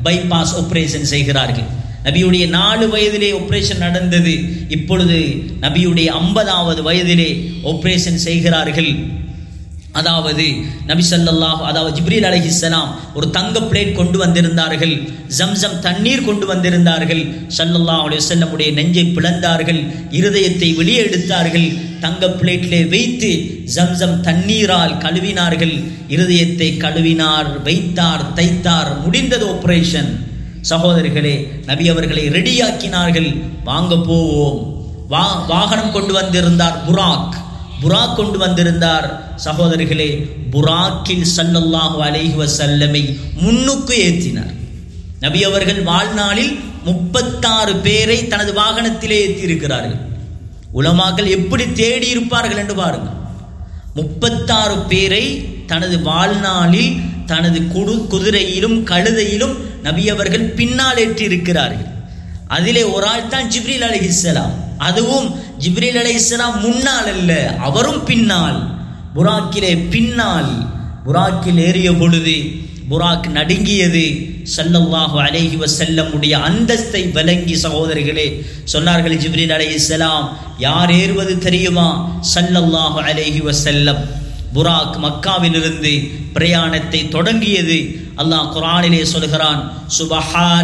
bypass operation செய்கிறார்கள் நபியுடைய நாலு வயதிலே ஆபரேஷன் நடந்தது இப்பொழுது நபியுடைய ஐம்பதாவது வயதிலே ஆபரேஷன் செய்கிறார்கள் அதாவது நபி ஸல்லல்லாஹு அதாவது ஜிப்ரீல் அலைஹிஸ்ஸலாம் ஒரு தங்க பிளேட் கொண்டு வந்திருந்தார்கள் ஜம்சம் தண்ணீர் கொண்டு வந்திருந்தார்கள் ஸல்லல்லாஹு அலைஹி வஸல்லமுடைய நெஞ்சை பிளந்தார்கள் இருதயத்தை வெளியே எடுத்தார்கள் தங்க பிளேட்டிலே வைத்து ஜம்சம் தண்ணீரால் கழுவினார்கள் இருதயத்தை கழுவினார் வைத்தார் தைத்தார் முடிந்தது ஆபரேஷன் சகோதரர்களே நபி அவர்களை ரெடியாக்கினார்கள் வாங்க போவோம் வா வாகனம் கொண்டு வந்திருந்தார் புராக் புராக் கொண்டு வந்திருந்தார் சகோதரிகளே புராக்கில் சல்லல்லாஹு அலைஹி வஸல்லமை முன்னுக்கு ஏற்றினார் நபி அவர்கள் வாழ்நாளில் முப்பத்தாறு பேரை தனது வாகனத்திலே ஏற்றி இருக்கிறார்கள் உலமாக்கள் எப்படி தேடி இருப்பார்கள் என்று பாருங்கள் முப்பத்தாறு பேரை தனது வாழ்நாளில் தனது குடு குதிரையிலும் கழுதையிலும் நபி அவர்கள் பின்னால் ஏற்றி இருக்கிறார்கள் அதிலே ஒரு ஆள் தான் ஜிப்ரீல் அலைஹிஸ்ஸலாம் அதுவும் ஜிப்ரீல் அலைஹிஸ்ஸலாம் முன்னால் அல்ல அவரும் பின்னால் புராக்கிலே பின்னால் புராக்கில் ஏறிய பொழுது புராக் நடுங்கியது ஸல்லல்லாஹு அலைஹி வஸல்லமுடைய அந்தஸ்தை விளங்கி சகோதரிகளே சொன்னார்கள் ஜிப்ரீல் அலைஹிஸ்ஸலாம் யார் ஏறுவது தெரியுமா ஸல்லல்லாஹு அலைஹி வஸல்லம் புராக் மக்காவிலிருந்து பிரயாணத்தை தொடங்கியது அல்லாஹ் குர்ஆனிலே சொல்கிறான் சுபஹான்